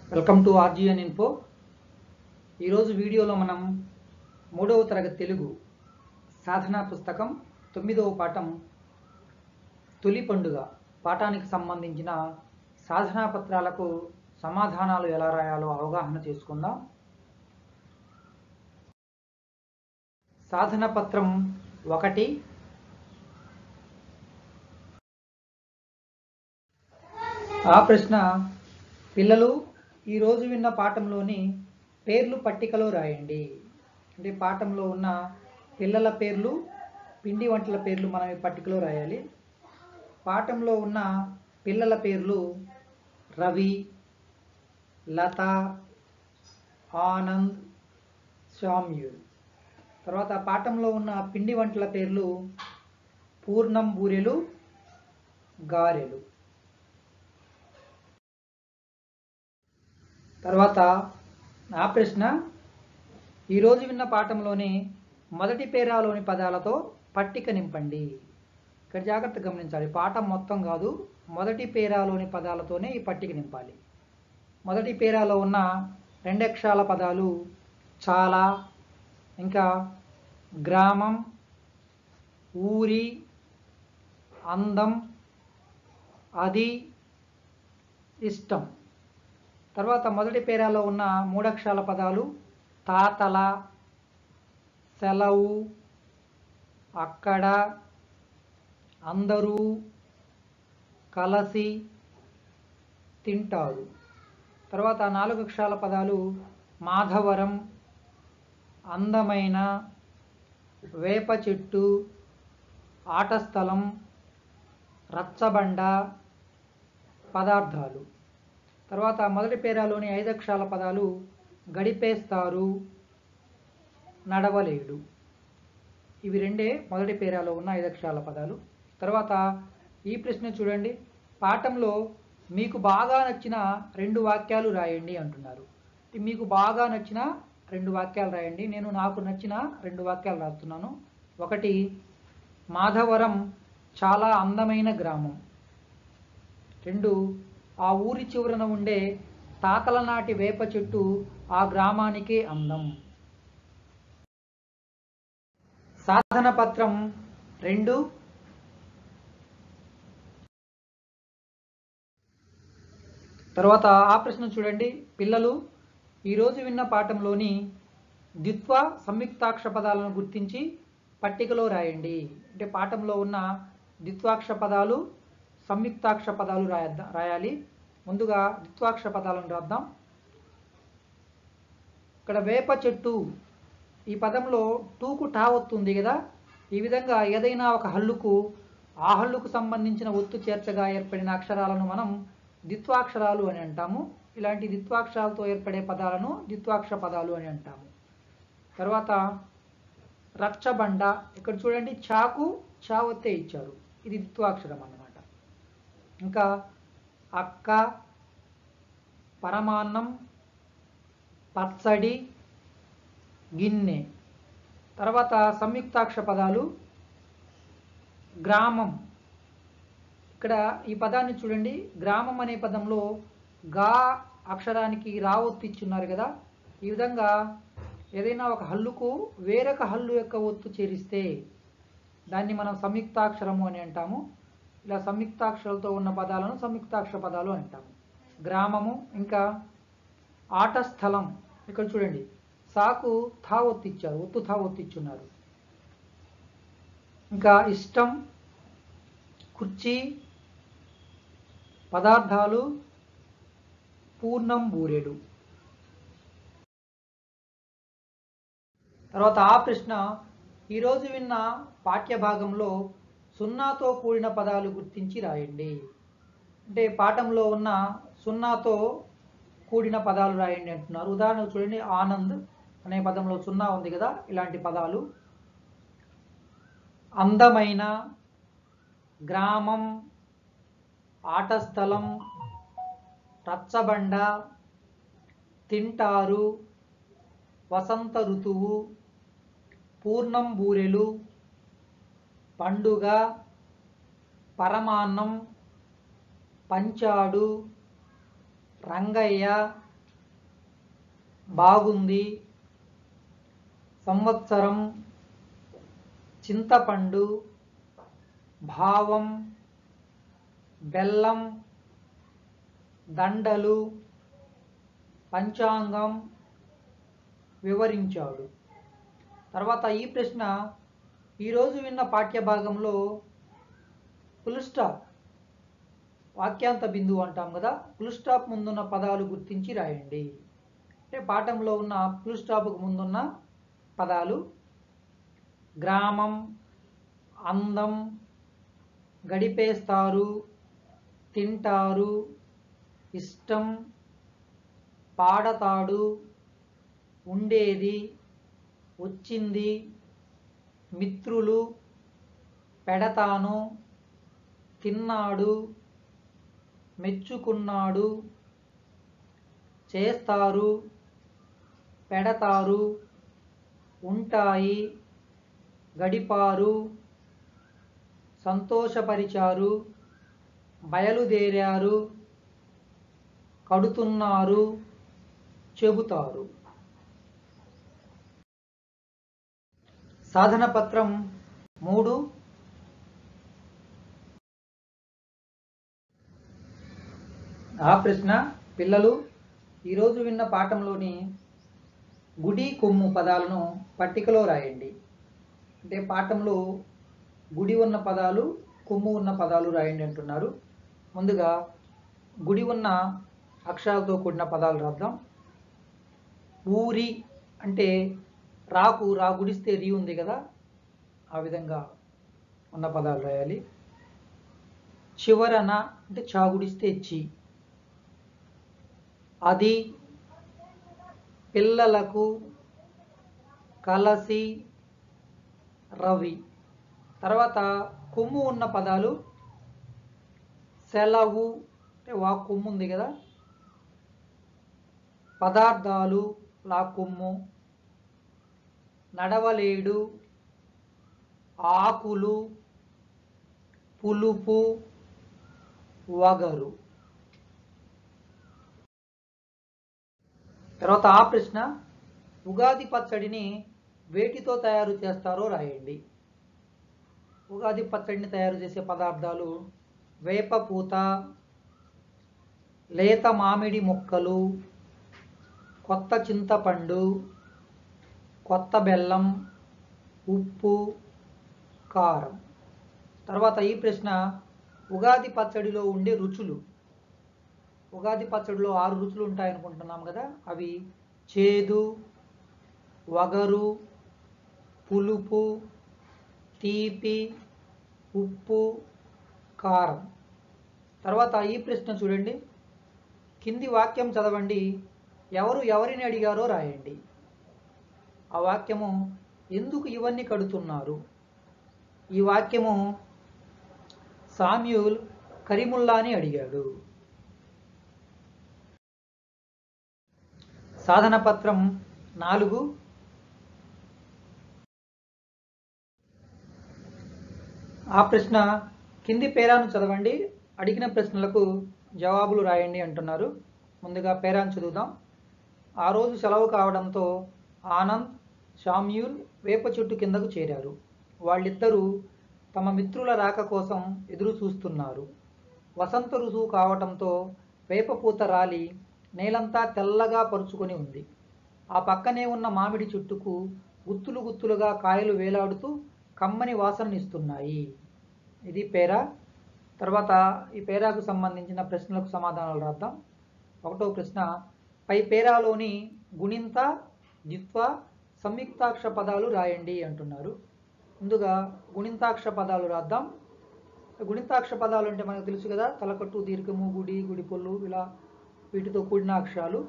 welcome to RGN info ఈరోజు వీడియోలో మనం మూడవ తరగతి తెలుగు సాధనా పుస్తకం తొమ్మిదవ పాఠం తొలి పండుగ పాఠానికి సంబంధించిన సాధనా పత్రాలకు సమాధానాలు ఎలా రాయాలో అవగాహన చేసుకుందాం సాధన పత్రం ఒకటి ఆ ప్రశ్న పిల్లలు ఈరోజు విన్న పాఠంలోని పేర్లు పట్టికలో రాయండి అంటే పాఠంలో ఉన్న పిల్లల పేర్లు పిండి వంటల పేర్లు మనం ఈ పట్టికలో రాయాలి పాఠంలో ఉన్న పిల్లల పేర్లు రవి లత ఆనంద్ శామ్యుల్ తర్వాత పాఠంలో ఉన్న పిండి వంటల పేర్లు పూర్ణం బూరెలు గారెలు తర్వాత ఆ ప్రశ్న ఈరోజు విన్న పాఠంలోని మొదటి పేరాలోని పదాలతో పట్టిక నింపండి ఇక్కడ జాగ్రత్త గమనించాలి పాఠం మొత్తం కాదు మొదటి పేరాలోని పదాలతోనే ఈ పట్టిక నింపాలి మొదటి పేరాలో ఉన్న రెండక్షరాల పదాలు చాలా ఇంకా గ్రామం ఊరి అందం అది ఇష్టం తర్వాత మొదటి పేరాలో ఉన్న మూడక్షరాల పదాలు తాతల సెలవు అక్కడ అందరూ కలసి తింటారు తర్వాత నాలుగు అక్షరాల పదాలు మాధవరం అందమైన వేప చెట్టు ఆట స్థలం రచ్చబండ పదార్థాలు తర్వాత మొదటి పేరాలోని ఐదు అక్షరాల పదాలు గడిపేస్తారు నడవలేడు ఇవి రెండే మొదటి పేరాలో ఉన్న ఐదు అక్షరాల పదాలు తర్వాత ఈ ప్రశ్న చూడండి పాఠంలో మీకు బాగా నచ్చిన రెండు వాక్యాలు రాయండి అంటున్నారు మీకు బాగా నచ్చిన రెండు వాక్యాలు రాయండి నేను నాకు నచ్చిన రెండు వాక్యాలు రాస్తున్నాను ఒకటి మాధవరం చాలా అందమైన గ్రామం రెండు ఆ ఊరి చివరన ఉండే తాతల నాటి వేప చెట్టు ఆ గ్రామానికి అందం సాధన పత్రం రెండు తర్వాత ఆ ప్రశ్న చూడండి పిల్లలు ఈరోజు విన్న పాఠంలోని ద్విత్వ సంయుక్తాక్ష పదాలను గుర్తించి పట్టికలో రాయండి అంటే పాఠంలో ఉన్న ద్విత్వాక్ష పదాలు సంయుక్తాక్ష పదాలు రాయద్దాం రాయాలి ముందుగా ద్విత్వాక్ష పదాలను రాద్దాం ఇక్కడ వేప చెట్టు ఈ పదంలో టూకు టా ఒత్తు ఉంది కదా ఈ విధంగా ఏదైనా ఒక హల్లుకు ఆ హల్లుకు సంబంధించిన ఒత్తు చేర్చగా ఏర్పడిన అక్షరాలను మనం ద్విత్వాక్షరాలు అని అంటాము ఇలాంటి ద్విత్వాక్షరాలతో ఏర్పడే పదాలను ద్విత్వాక్ష పదాలు అని అంటాము తర్వాత రచ్చబండ ఇక్కడ చూడండి చాకు చా ఒత్తే ఇచ్చారు ఇది ద్విత్వాక్షరం అన్నమాట ఇంకా అక్క పరమాన్నం పచ్చడి గిన్నె తర్వాత సంయుక్తాక్ష పదాలు గ్రామం ఇక్కడ ఈ పదాన్ని చూడండి గ్రామం అనే పదంలో గా అక్షరానికి రా ఒత్తు ఇచ్చున్నారు కదా ఈ విధంగా ఏదైనా ఒక హల్లుకు వేరొక హల్లు యొక్క ఒత్తు చేరిస్తే దాన్ని మనం సంయుక్తాక్షరము అని అంటాము ఇలా సంయుక్తాక్షరాలతో ఉన్న పదాలను సంయుక్తాక్షర పదాలు అంటాము గ్రామము ఇంకా ఆట స్థలం ఇక్కడ చూడండి సాకు థా ఒత్తిచ్చారు ఒత్తు థా ఒత్తిచ్చున్నారు ఇంకా ఇష్టం కుర్చీ పదార్థాలు పూర్ణం బూరెడు తర్వాత ఆ ప్రశ్న ఈరోజు విన్న పాఠ్య భాగంలో సున్నాతో కూడిన పదాలు గుర్తించి రాయండి అంటే పాఠంలో ఉన్న సున్నాతో కూడిన పదాలు రాయండి అంటున్నారు ఉదాహరణకు చూడండి ఆనంద్ అనే పదంలో సున్నా ఉంది కదా ఇలాంటి పదాలు అందమైన గ్రామం ఆట స్థలం రచ్చబండ తింటారు వసంత ఋతువు పూర్ణం బూరెలు పండుగ పరమాన్నం పంచాడు రంగయ్య బాగుంది సంవత్సరం చింతపండు భావం బెల్లం దండలు పంచాంగం వివరించాడు తర్వాత ఈ ప్రశ్న ఈరోజు విన్న పాఠ్యభాగంలో ఫుల్ స్టాప్ వాక్యాంత బిందువు అంటాం కదా ఫుల్ స్టాప్ ముందున్న పదాలు గుర్తించి రాయండి అంటే పాఠంలో ఉన్న ఫుల్ స్టాప్కు ముందున్న పదాలు గ్రామం అందం గడిపేస్తారు తింటారు ఇష్టం పాడతాడు ఉండేది వచ్చింది మిత్రులు పెడతాను తిన్నాడు మెచ్చుకున్నాడు చేస్తారు పెడతారు ఉంటాయి గడిపారు సంతోషపరిచారు బయలుదేరారు కడుతున్నారు చెబుతారు సాధన పత్రం మూడు ఆ ప్రశ్న పిల్లలు ఈరోజు విన్న పాఠంలోని గుడి కొమ్ము పదాలను పట్టికలో రాయండి అంటే పాఠంలో గుడి ఉన్న పదాలు కొమ్ము ఉన్న పదాలు రాయండి అంటున్నారు ముందుగా గుడి ఉన్న అక్షరాలతో కూడిన పదాలు రాద్దాం ఊరి అంటే రాకు రా గుడిస్తే రీ ఉంది కదా ఆ విధంగా ఉన్న పదాలు రాయాలి చివరన అంటే చా గుడిస్తే చి అది పిల్లలకు కలసి రవి తర్వాత కొమ్ము ఉన్న పదాలు సెలవు అంటే వా కొమ్ము ఉంది కదా పదార్థాలు లా కొమ్ము నడవలేడు ఆకులు పులుపు వగరు తర్వాత ఆ ప్రశ్న ఉగాది పచ్చడిని వేటితో తయారు చేస్తారో రాయండి ఉగాది పచ్చడిని తయారు చేసే పదార్థాలు వేప పూత లేత మామిడి ముక్కలు కొత్త చింతపండు కొత్త బెల్లం ఉప్పు కారం తర్వాత ఈ ప్రశ్న ఉగాది పచ్చడిలో ఉండే రుచులు ఉగాది పచ్చడిలో ఆరు రుచులు ఉంటాయనుకుంటున్నాం కదా అవి చేదు వగరు పులుపు తీపి ఉప్పు కారం తర్వాత ఈ ప్రశ్న చూడండి కింది వాక్యం చదవండి ఎవరు ఎవరిని అడిగారో రాయండి ఆ వాక్యము ఎందుకు ఇవన్నీ కడుతున్నారు ఈ వాక్యము సామ్యూల్ కరీముల్లాని అడిగాడు సాధన పత్రం నాలుగు ఆ ప్రశ్న కింది పేరాను చదవండి అడిగిన ప్రశ్నలకు జవాబులు రాయండి అంటున్నారు ముందుగా పేరాను చదువుదాం ఆ రోజు సెలవు కావడంతో ఆనంద్ షామ్యూల్ వేప చెట్టు కిందకు చేరారు వాళ్ళిద్దరూ తమ మిత్రుల రాక కోసం ఎదురు చూస్తున్నారు వసంత ఋతువు కావటంతో వేపపూత రాలి నేలంతా తెల్లగా పరుచుకొని ఉంది ఆ పక్కనే ఉన్న మామిడి చెట్టుకు గుత్తులు గుత్తులుగా కాయలు వేలాడుతూ కమ్మని వాసననిస్తున్నాయి ఇది పేరా తర్వాత ఈ పేరాకు సంబంధించిన ప్రశ్నలకు సమాధానాలు రాద్దాం ఒకటో ప్రశ్న పై పేరాలోని గుణింత ద్విత్వ సంయుక్తాక్ష పదాలు రాయండి అంటున్నారు ముందుగా గుణింతాక్ష పదాలు రాద్దాం గుణింతాక్ష పదాలు అంటే మనకు తెలుసు కదా తలకట్టు దీర్ఘము గుడి గుడి పొల్లు ఇలా వీటితో కూడిన అక్షరాలు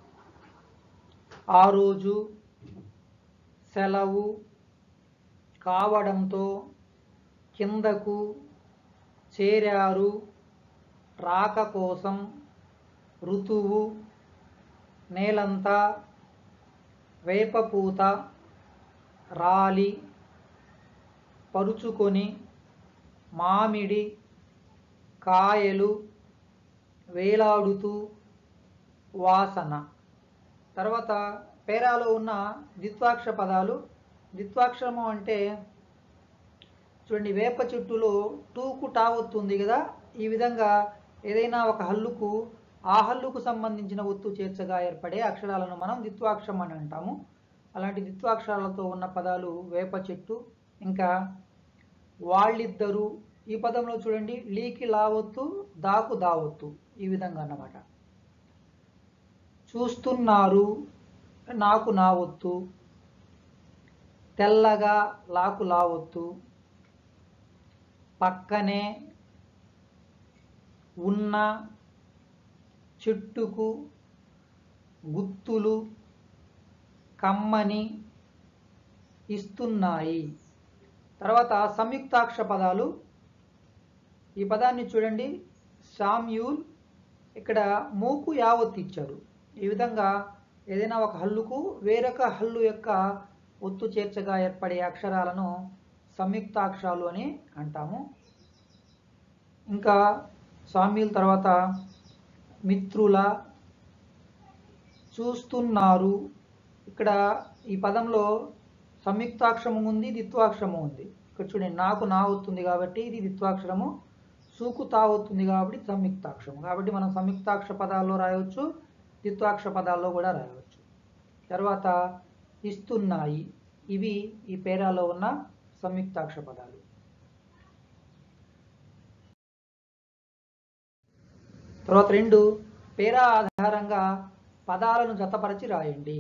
ఆ రోజు సెలవు కావడంతో కిందకు చేరారు రాక కోసం ఋతువు నేలంతా వేపపూత రాలి పరుచుకొని మామిడి కాయలు వేలాడుతూ వాసన తర్వాత పేరాలో ఉన్న ద్విత్వాక్షర పదాలు ద్విత్వాక్షరము అంటే చూడండి వేప చెట్టులో టూకు టా ఒత్తు ఉంది కదా ఈ విధంగా ఏదైనా ఒక హల్లుకు ఆ హల్లుకు సంబంధించిన ఒత్తు చేర్చగా ఏర్పడే అక్షరాలను మనం ద్విత్వాక్షరం అని అంటాము అలాంటి ద్విత్వాక్షరాలతో ఉన్న పదాలు వేప చెట్టు ఇంకా వాళ్ళిద్దరు ఈ పదంలో చూడండి లీకి లావొత్తు దాకు దావొత్తు ఈ విధంగా అన్నమాట చూస్తున్నారు నాకు నా ఒత్తు తెల్లగా లాకు లావొత్తు పక్కనే ఉన్న చెట్టుకు గుత్తులు కమ్మని ఇస్తున్నాయి తర్వాత సంయుక్తాక్షర పదాలు ఈ పదాన్ని చూడండి సామ్యూల్ ఇక్కడ మూకు యావత్తు ఇచ్చారు ఈ విధంగా ఏదైనా ఒక హల్లుకు వేరొక హల్లు యొక్క ఒత్తు చేర్చగా ఏర్పడే అక్షరాలను సంయుక్తాక్షరాలు అని అంటాము ఇంకా సామ్యుల తర్వాత మిత్రుల చూస్తున్నారు ఇక్కడ ఈ పదంలో సంయుక్తాక్షరము ఉంది ద్విత్వాక్షరము ఉంది ఇక్కడ చూడండి నాకు నా అవుతుంది కాబట్టి ఇది ద్విత్వాక్షరము సూకు తా అవుతుంది కాబట్టి సంయుక్తాక్షరము కాబట్టి మనం సంయుక్తాక్షర పదాల్లో రాయవచ్చు ద్విత్వాక్షర పదాల్లో కూడా రాయవచ్చు తర్వాత ఇస్తున్నాయి ఇవి ఈ పేరాలో ఉన్న సంయుక్తాక్షర పదాలు తర్వాత రెండు పేరా ఆధారంగా పదాలను జతపరచి రాయండి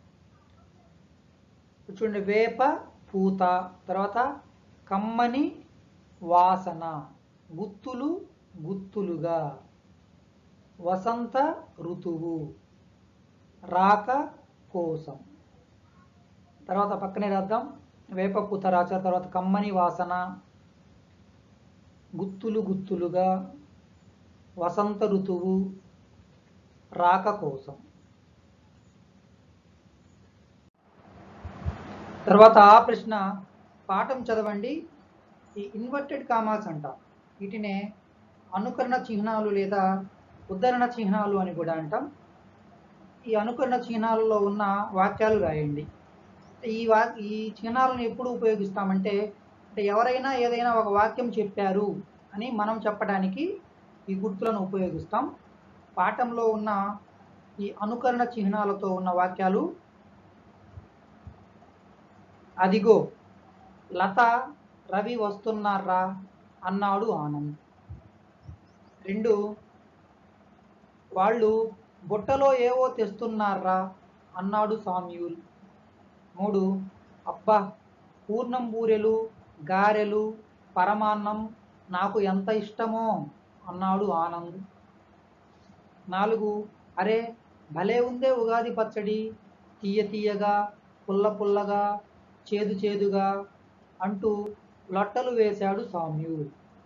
చూడండి వేప పూత తర్వాత కమ్మని వాసన గుత్తులు గుత్తులుగా వసంత ఋతువు రాక కోసం తర్వాత పక్కనే రాద్దాం వేప పూత రాచారు తర్వాత కమ్మని వాసన గుత్తులు గుత్తులుగా వసంత ఋతువు రాక కోసం తర్వాత ఆ ప్రశ్న పాఠం చదవండి ఈ ఇన్వర్టెడ్ కామాస్ అంట వీటినే అనుకరణ చిహ్నాలు లేదా ఉద్ధరణ చిహ్నాలు అని కూడా అంటాం ఈ అనుకరణ చిహ్నాలలో ఉన్న వాక్యాలు రాయండి ఈ వా ఈ చిహ్నాలను ఎప్పుడు ఉపయోగిస్తామంటే అంటే ఎవరైనా ఏదైనా ఒక వాక్యం చెప్పారు అని మనం చెప్పడానికి ఈ గుర్తులను ఉపయోగిస్తాం పాఠంలో ఉన్న ఈ అనుకరణ చిహ్నాలతో ఉన్న వాక్యాలు అదిగో లత రవి వస్తున్నారా అన్నాడు ఆనంద్ రెండు వాళ్ళు బుట్టలో ఏవో తెస్తున్నారా అన్నాడు సామ్యూల్ మూడు అబ్బా పూర్ణం బూరెలు గారెలు పరమాన్నం నాకు ఎంత ఇష్టమో అన్నాడు ఆనంద్ నాలుగు అరే భలే ఉందే ఉగాది పచ్చడి తీయ తీయగా పుల్ల పుల్లగా చేదు చేదుగా అంటూ లొట్టలు వేశాడు సామ్యు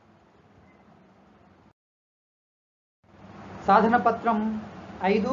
సాధన పత్రం ఐదు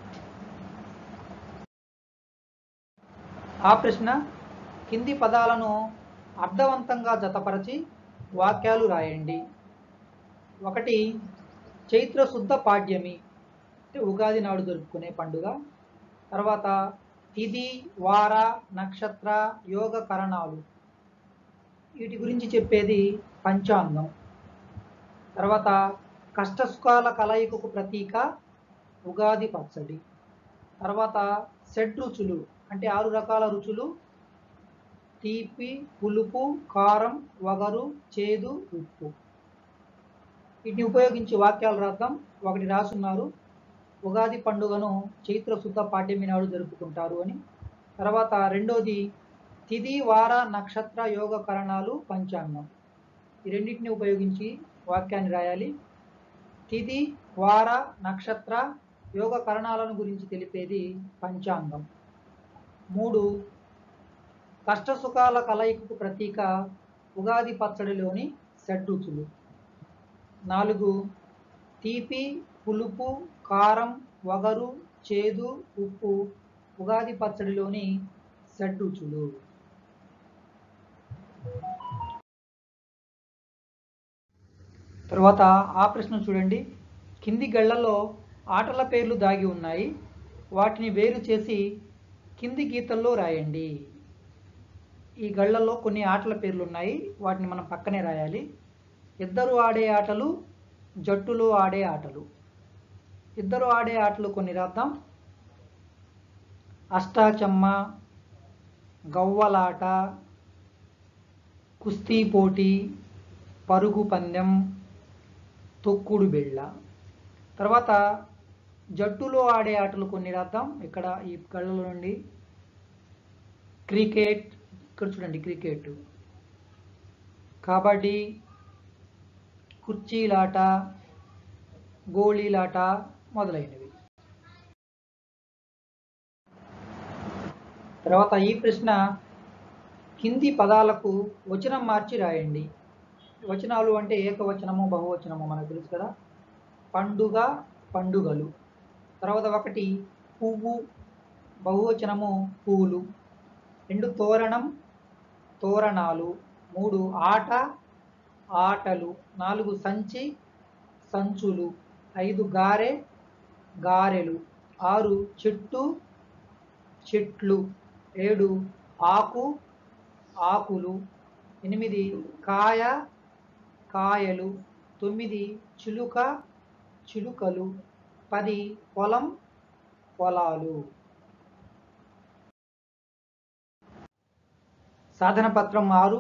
ఆ ప్రశ్న కింది పదాలను అర్థవంతంగా జతపరచి వాక్యాలు రాయండి ఒకటి చైత్ర శుద్ధ పాడ్యమి అంటే ఉగాది నాడు జరుపుకునే పండుగ తర్వాత తిథి వార నక్షత్ర యోగ కరణాలు వీటి గురించి చెప్పేది పంచాంగం తర్వాత కష్టసుఖాల కలయికకు ప్రతీక ఉగాది పచ్చడి తర్వాత షడ్ రుచులు అంటే ఆరు రకాల రుచులు తీపి పులుపు కారం వగరు చేదు ఉప్పు వీటిని ఉపయోగించి వాక్యాలు రాద్దాం ఒకటి రాసున్నారు ఉగాది పండుగను చైత్ర శుద్ధ పాడ్యమి నాడు జరుపుకుంటారు అని తర్వాత రెండోది తిథి వార నక్షత్ర యోగ కరణాలు పంచాంగం ఈ రెండింటిని ఉపయోగించి వాక్యాన్ని రాయాలి తిథి వార నక్షత్ర యోగ కరణాలను గురించి తెలిపేది పంచాంగం మూడు కష్టసుఖాల కలయికకు ప్రతీక ఉగాది పచ్చడిలోని షడ్రుచులు నాలుగు తీపి పులుపు కారం వగరు చేదు ఉప్పు ఉగాది పచ్చడిలోని షడ్రుచులు తర్వాత ఆ ప్రశ్న చూడండి కింది గళ్ళలో ఆటల పేర్లు దాగి ఉన్నాయి వాటిని వేరు చేసి కింది గీతల్లో రాయండి ఈ గళ్ళల్లో కొన్ని ఆటల పేర్లు ఉన్నాయి వాటిని మనం పక్కనే రాయాలి ఇద్దరు ఆడే ఆటలు జట్టులో ఆడే ఆటలు ఇద్దరు ఆడే ఆటలు కొన్ని రాద్దాం అష్టాచమ్మ గవ్వలాట కుస్తీ పోటీ పరుగు పందెం తొక్కుడు బిళ్ళ తర్వాత జట్టులో ఆడే ఆటలు కొన్ని రాద్దాం ఇక్కడ ఈ కళ్ళ నుండి క్రికెట్ ఇక్కడ చూడండి క్రికెట్ కబడ్డీ కుర్చీలాట గోళీలాట మొదలైనవి తర్వాత ఈ ప్రశ్న కింది పదాలకు వచనం మార్చి రాయండి వచనాలు అంటే ఏకవచనము బహువచనము మనకు తెలుసు కదా పండుగ పండుగలు తర్వాత ఒకటి పువ్వు బహువచనము పువ్వులు రెండు తోరణం తోరణాలు మూడు ఆట ఆటలు నాలుగు సంచి సంచులు ఐదు గారె గారెలు ఆరు చెట్టు చెట్లు ఏడు ఆకు ఆకులు ఎనిమిది కాయ కాయలు తొమ్మిది చిలుక చిలుకలు పది పొలం పొలాలు సాధన పత్రం ఆరు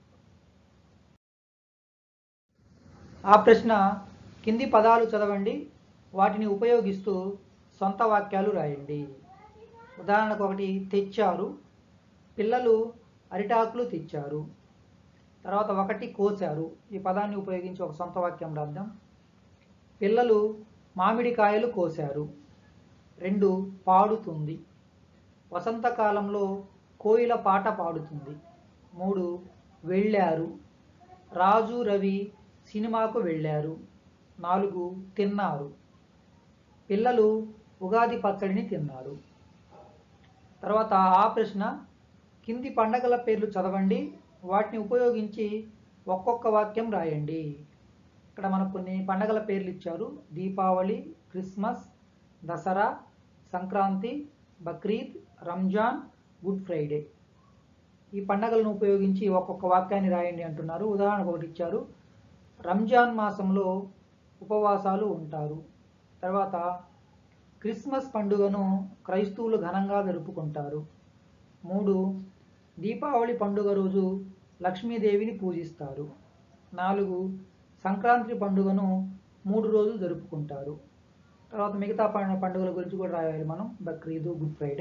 ఆ ప్రశ్న కింది పదాలు చదవండి వాటిని ఉపయోగిస్తూ సొంత వాక్యాలు రాయండి ఉదాహరణకు ఒకటి తెచ్చారు పిల్లలు అరిటాకులు తెచ్చారు తర్వాత ఒకటి కోసారు ఈ పదాన్ని ఉపయోగించి ఒక సొంత వాక్యం రాద్దాం పిల్లలు మామిడికాయలు కోశారు రెండు పాడుతుంది వసంతకాలంలో కోయిల పాట పాడుతుంది మూడు వెళ్ళారు రాజు రవి సినిమాకు వెళ్ళారు నాలుగు తిన్నారు పిల్లలు ఉగాది పచ్చడిని తిన్నారు తర్వాత ఆ ప్రశ్న కింది పండగల పేర్లు చదవండి వాటిని ఉపయోగించి ఒక్కొక్క వాక్యం రాయండి ఇక్కడ మనకు కొన్ని పండగల పేర్లు ఇచ్చారు Deepavali Christmas Dasara Sankranti Bakrid Ramzan Good Friday ఈ పండగలను ఉపయోగించి ఒక్కొక్క వాక్యాన్ని రాయండి అంటున్నారు ఉదాహరణకు ఒకటి ఇచ్చారు రంజాన్ మాసంలో ఉపవాసాలు ఉంటారు తర్వాత క్రిస్మస్ పండుగను క్రైస్తవులు ఘనంగా జరుపుకుంటారు మూడు దీపావళి పండుగ రోజు లక్ష్మీదేవిని పూజిస్తారు నాలుగు సంక్రాంతి పండుగను మూడు రోజులు జరుపుకుంటారు తర్వాత మిగతా పండు- పండుగల గురించి కూడా రాయాలి మనం బక్రీదు గుడ్ ఫ్రైడే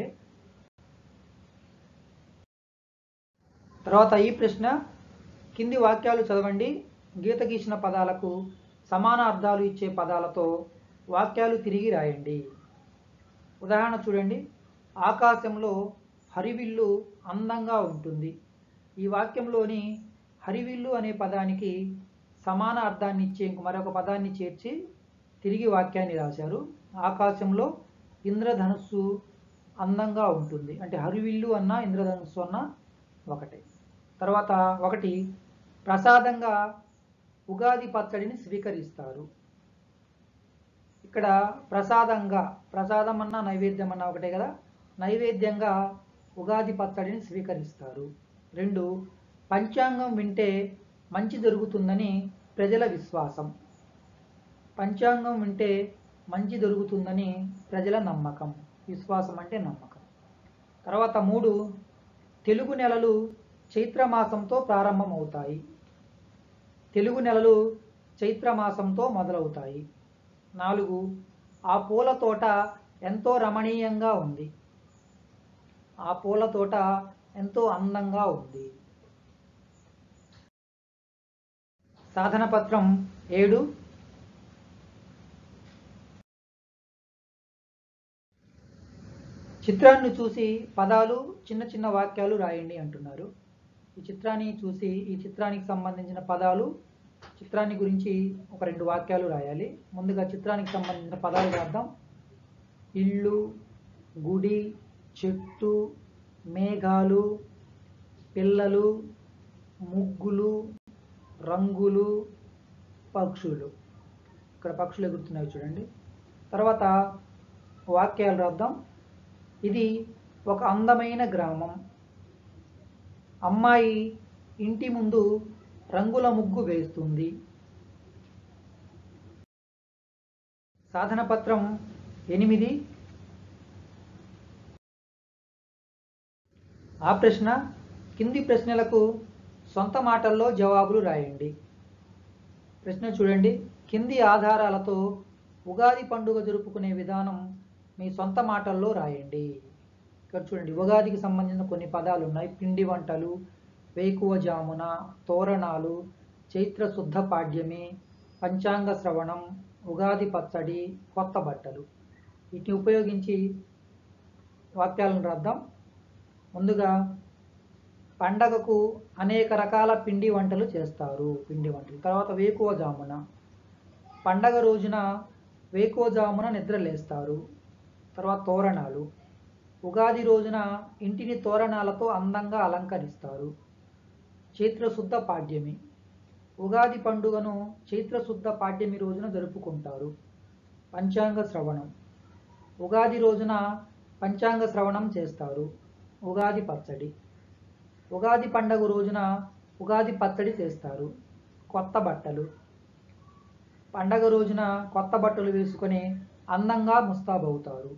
తర్వాత ఈ ప్రశ్న కింది వాక్యాలు చదవండి గీత గీసిన పదాలకు సమాన అర్థాలు ఇచ్చే పదాలతో వాక్యాలు తిరిగి రాయండి ఉదాహరణ చూడండి ఆకాశంలో హరివిల్లు అందంగా ఉంటుంది ఈ వాక్యంలోని హరివిల్లు అనే పదానికి సమాన అర్థాన్ని ఇచ్చే ఇంక మరొక పదాన్ని చేర్చి తిరిగి వాక్యాన్ని రాశారు ఆకాశంలో ఇంద్రధనుస్సు అందంగా ఉంటుంది అంటే హరివిల్లు అన్న ఇంద్రధనుస్సు అన్న ఒకటే తర్వాత ఒకటి ప్రసాదంగా ఉగాది పచ్చడిని స్వీకరిస్తారు ఇక్కడ ప్రసాదంగా ప్రసాదం అన్న నైవేద్యం అన్న ఒకటే కదా నైవేద్యంగా ఉగాది పచ్చడిని స్వీకరిస్తారు రెండు పంచాంగం వింటే మంచి జరుగుతుందని ప్రజల విశ్వాసం పంచాంగం వింటే మంచి జరుగుతుందని ప్రజల నమ్మకం విశ్వాసం అంటే నమ్మకం తర్వాత మూడు తెలుగు నెలలు చైత్రమాసంతో ప్రారంభమవుతాయి తెలుగు నెలలు చైత్రమాసంతో మొదలవుతాయి నాలుగు ఆ పూల తోట ఎంతో రమణీయంగా ఉంది ఆ పూల తోట ఎంతో అందంగా ఉంది సాధన పత్రం ఏడు చిత్రాన్ని చూసి పదాలు చిన్న చిన్న వాక్యాలు రాయండి అంటున్నారు ఈ చిత్రాన్ని చూసి ఈ చిత్రానికి సంబంధించిన పదాలు చిత్రాన్ని గురించి ఒక రెండు వాక్యాలు రాయాలి ముందుగా చిత్రానికి సంబంధించిన పదాలు రాద్దాం ఇల్లు గుడి చెట్టు మేఘాలు పిల్లలు ముగ్గులు రంగులు పక్షులు ఇక్కడ పక్షులు ఎగురుతున్నాయి చూడండి తర్వాత వాక్యాలు రాద్దాం ఇది ఒక అందమైన గ్రామం అమ్మాయి ఇంటి ముందు రంగుల ముగ్గు వేస్తుంది సాధన పత్రం ఎనిమిది ఆ ప్రశ్న కింది ప్రశ్నలకు సొంత మాటల్లో జవాబులు రాయండి ప్రశ్న చూడండి కింది ఆధారాలతో ఉగాది పండుగ జరుపుకునే విధానం మీ సొంత మాటల్లో రాయండి ఇక్కడ చూడండి ఉగాదికి సంబంధించిన కొన్ని పదాలు ఉన్నాయి పిండి వంటలు వేకువ జామున తోరణాలు చైత్ర శుద్ధ పాడ్యమి పంచాంగ శ్రవణం ఉగాది పచ్చడి కొత్త బట్టలు వీటిని ఉపయోగించి వాక్యాలను రాద్దాం ముందుగా పండగకు అనేక రకాల పిండి వంటలు చేస్తారు పిండి వంటలు తర్వాత వేకువ జామున పండగ రోజున వేకువ జామున నిద్రలేస్తారు తర్వాత తోరణాలు ఉగాది రోజున ఇంటిని తోరణాలతో అందంగా అలంకరిస్తారు చైత్రశుద్ధ పాడ్యమి ఉగాది పండుగను చైత్రశుద్ధ పాడ్యమి రోజున జరుపుకుంటారు పంచాంగ శ్రవణం ఉగాది రోజున పంచాంగ శ్రవణం చేస్తారు ఉగాది పచ్చడి ఉగాది పండగ రోజున ఉగాది పచ్చడి చేస్తారు కొత్త బట్టలు పండగ రోజున కొత్త బట్టలు వేసుకొని అందంగా ముస్తాబవుతారు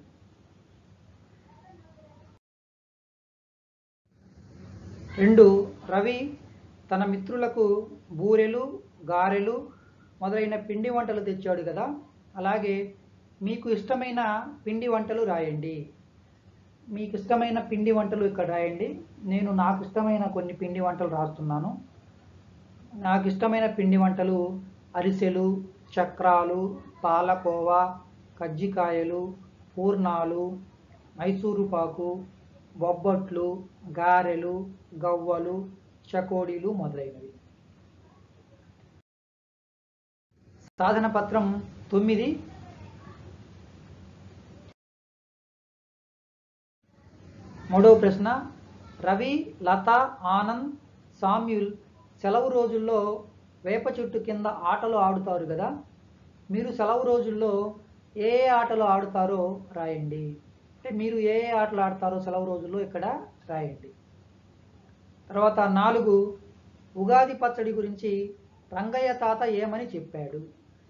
రెండు రవి తన మిత్రులకు బూరెలు గారెలు మొదలైన పిండి వంటలు తెచ్చాడు కదా అలాగే మీకు ఇష్టమైన పిండి వంటలు రాయండి మీకు ఇష్టమైన పిండి వంటలు ఇక్కడ రాయండి నేను నాకు ఇష్టమైన కొన్ని పిండి వంటలు రాస్తున్నాను నాకు ఇష్టమైన పిండి వంటలు అరిసెలు చక్రాలు పాలకోవా కజ్జికాయలు పూర్ణాలు మైసూరు పాకు బొబ్బట్లు గారెలు గవ్వలు చకోడీలు మొదలైనవి సాధన పత్రం తొమ్మిది మూడవ ప్రశ్న రవి లత ఆనంద్ సామ్యుల్ సెలవు రోజుల్లో వేప చెట్టు కింద ఆటలు ఆడుతారు కదా మీరు సెలవు రోజుల్లో ఏ ఏ ఆటలు ఆడుతారో రాయండి అంటే మీరు ఏ ఏ ఆటలు ఆడతారో సెలవు రోజుల్లో ఇక్కడ రాయండి తర్వాత నాలుగు ఉగాది పచ్చడి గురించి రంగయ్య తాత ఏమని చెప్పాడు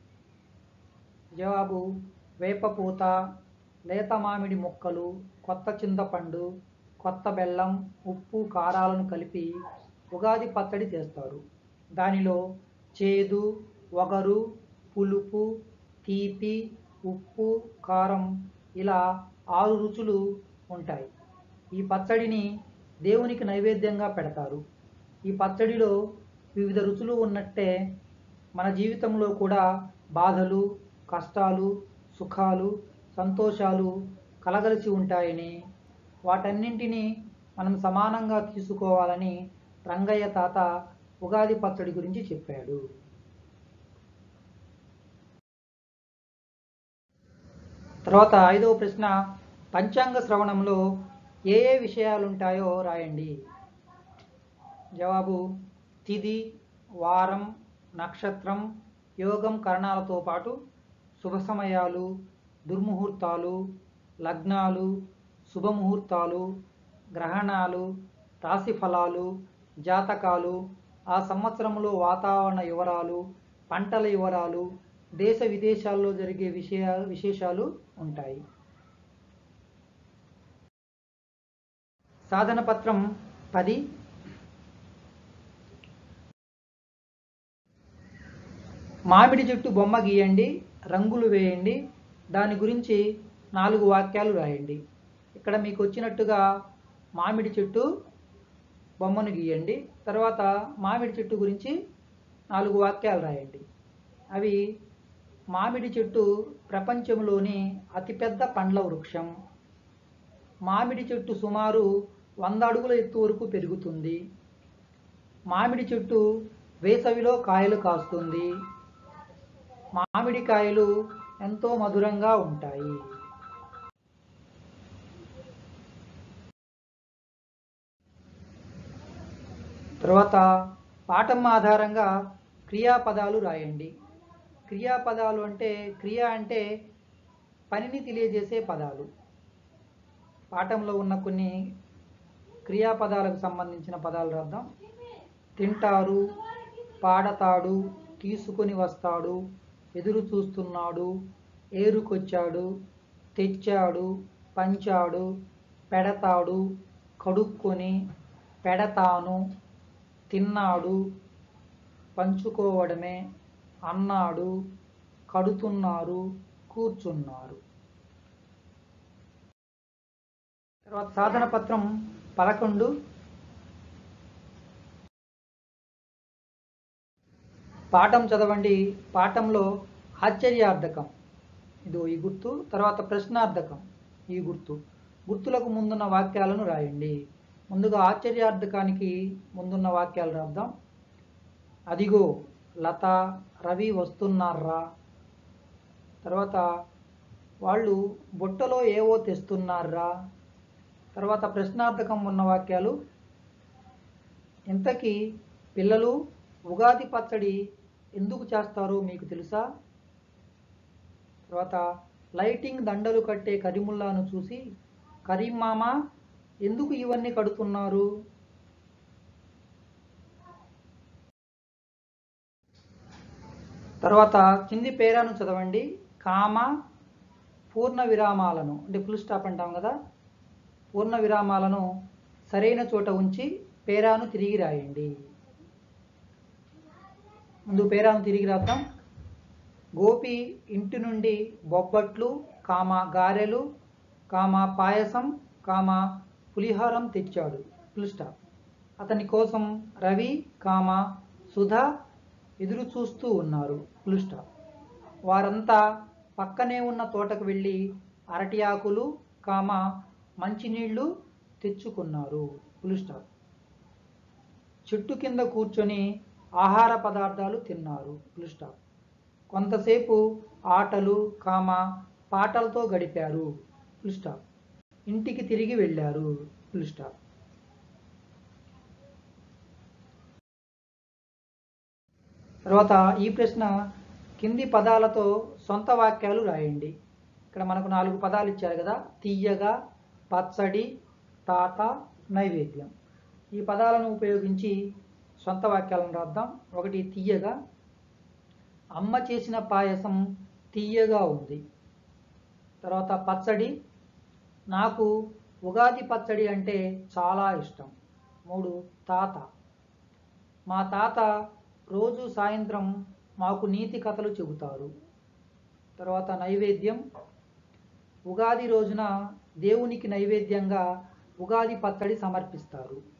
జవాబు వేపపూత లేత మామిడి ముక్కలు కొత్త చింతపండు కొత్త బెల్లం ఉప్పు కారాలను కలిపి ఉగాది పచ్చడి చేస్తారు దానిలో చేదు వగరు పులుపు తీపి ఉప్పు కారం ఇలా ఆరు రుచులు ఉంటాయి ఈ పచ్చడిని దేవునికి నైవేద్యంగా పెడతారు ఈ పచ్చడిలో వివిధ రుచులు ఉన్నట్టే మన జీవితంలో కూడా బాధలు కష్టాలు సుఖాలు సంతోషాలు కలగలిసి ఉంటాయని వాటన్నింటినీ మనం సమానంగా తీసుకోవాలని రంగయ్య తాత ఉగాది పచ్చడి గురించి చెప్పాడు తర్వాత ఐదవ ప్రశ్న పంచాంగ శ్రవణంలో ఏ ఏ విషయాలు ఉంటాయో రాయండి జవాబు తిథి వారం నక్షత్రం యోగం కరణాలతో పాటు శుభ సమయాలు దుర్ముహూర్తాలు లగ్నాలు శుభముహూర్తాలు గ్రహణాలు రాశి ఫలాలు జాతకాలు ఆ సంవత్సరంలో వాతావరణ వివరాలు పంటల వివరాలు దేశ విదేశాల్లో జరిగే విషయ విశేషాలు ఉంటాయి సాధన పత్రం పది మామిడి చెట్టు బొమ్మ గీయండి రంగులు వేయండి దాని గురించి నాలుగు వాక్యాలు రాయండి ఇక్కడ మీకు వచ్చినట్టుగా మామిడి చెట్టు బొమ్మను గీయండి తర్వాత మామిడి చెట్టు గురించి నాలుగు వాక్యాలు రాయండి అవి మామిడి చెట్టు ప్రపంచంలోని అతిపెద్ద పండ్ల వృక్షం మామిడి చెట్టు సుమారు వంద అడుగుల ఎత్తు వరకు పెరుగుతుంది మామిడి చెట్టు వేసవిలో కాయలు కాస్తుంది మామిడి కాయలు ఎంతో మధురంగా ఉంటాయి తర్వాత పాఠం ఆధారంగా క్రియాపదాలు రాయండి క్రియాపదాలు అంటే క్రియ అంటే పనిని తెలియజేసే పదాలు పాఠంలో ఉన్న కొన్ని క్రియాపదాలకు సంబంధించిన పదాలు రాద్దాం తింటారు పాడతాడు తీసుకొని వస్తాడు ఎదురు చూస్తున్నాడు ఏరుకొచ్చాడు తెచ్చాడు పంచాడు పెడతాడు కడుక్కొని పెడతాను తిన్నాడు పంచుకోవడమే అన్నాడు కడుతున్నారు కూర్చున్నారు తర్వాత సాధన పత్రం పదకొండు పాఠం చదవండి పాఠంలో ఆశ్చర్యార్థకం ఇదో ఈ గుర్తు తర్వాత ప్రశ్నార్థకం ఈ గుర్తు గుర్తులకు ముందున్న వాక్యాలను రాయండి ముందుగా ఆశ్చర్యార్థకానికి ముందున్న వాక్యాలు రాద్దాం అదిగో లత రవి వస్తున్నారా తర్వాత వాళ్ళు బుట్టలో ఏవో తెస్తున్నారా తర్వాత ప్రశ్నార్థకం ఉన్న వాక్యాలు ఇంతకీ పిల్లలు ఉగాది పచ్చడి ఎందుకు చేస్తారో మీకు తెలుసా తర్వాత లైటింగ్ దండలు కట్టే కరీముల్లాను చూసి కరీం మామ ఎందుకు ఇవన్నీ కడుతున్నారు తర్వాత కింది పేరాను చదవండి కామ పూర్ణ విరామాలను అంటే ఫుల్ స్టాప్ అంటాం కదా పూర్ణ విరామాలను సరైన చోట ఉంచి పేరాను తిరిగి రాయండి ముందు పేరాను తిరిగి రాద్దాం గోపి ఇంటి నుండి బొబ్బట్లు కామ గారెలు కామ పాయసం కామ పులిహారం తెచ్చాడు ఫుల్ స్టాప్ అతని కోసం రవి కామ సుధా ఎదురు చూస్తూ ఉన్నారు ఫుల్ స్టాప్ వారంతా పక్కనే ఉన్న తోటకు వెళ్ళి అరటి ఆకులు కామ మంచినీళ్లు తెచ్చుకున్నారు ఫుల్ స్టాప్ చెట్టు కింద కూర్చొని ఆహార పదార్థాలు తిన్నారు ఫుల్ స్టాప్ కొంతసేపు ఆటలు కామ పాటలతో గడిపారు ఫుల్ స్టాప్ ఇంటికి తిరిగి వెళ్ళారు ఫుల్ స్టాప్ తర్వాత ఈ ప్రశ్న కింది పదాలతో సొంత వాక్యాలు రాయండి ఇక్కడ మనకు నాలుగు పదాలు ఇచ్చారు కదా తీయగా పచ్చడి తాత నైవేద్యం ఈ పదాలను ఉపయోగించి సొంత వాక్యాలను రాద్దాం ఒకటి తీయగా అమ్మ చేసిన పాయసం తీయగా ఉంది తర్వాత పచ్చడి నాకు ఉగాది పచ్చడి అంటే చాలా ఇష్టం మూడు తాత మా తాత రోజు సాయంత్రం మాకు నీతి కథలు చెబుతారు తర్వాత నైవేద్యం ఉగాది రోజున దేవునికి నైవేద్యంగా ఉగాది పచ్చడి సమర్పిస్తారు